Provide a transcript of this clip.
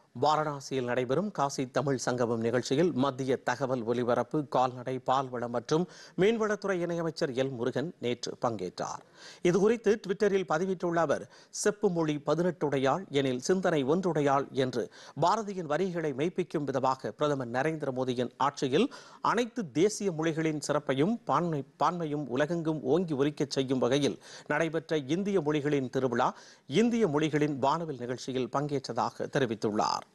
வாரணாசியில் நடைபெறும் காசி தமிழ் சங்கமம் நிகழ்ச்சியில் மத்திய தகவல் ஒலிபரப்பு கால்நடை பால்வளம் மற்றும் மீன்வளத்துறை இணையமைச்சர் எல் முருகன் நேற்று பங்கேற்றார் இதுகுறித்து ட்விட்டரில் பதிவிட்டுள்ள அவர் செப்பு மொழி பதினெட்டுடையாள் எனில் சிந்தனை ஒன்றுடையாள் என்று பாரதியின் வரிகளை மெய்ப்பிக்கும் விதமாக பிரதமர் நரேந்திர மோடியின் ஆட்சியில் அனைத்து தேசிய மொழிகளின் சிறப்பையும் பான்மை பான்மையும் உலகெங்கும் ஓங்கி ஒலிக்கச் செய்யும் வகையில் நடைபெற்ற இந்திய மொழிகளின் திருவிழா இந்திய மொழிகளின் வானவில் நிகழ்ச்சியில் பங்கேற்றதாக தெரிவித்துள்ளார்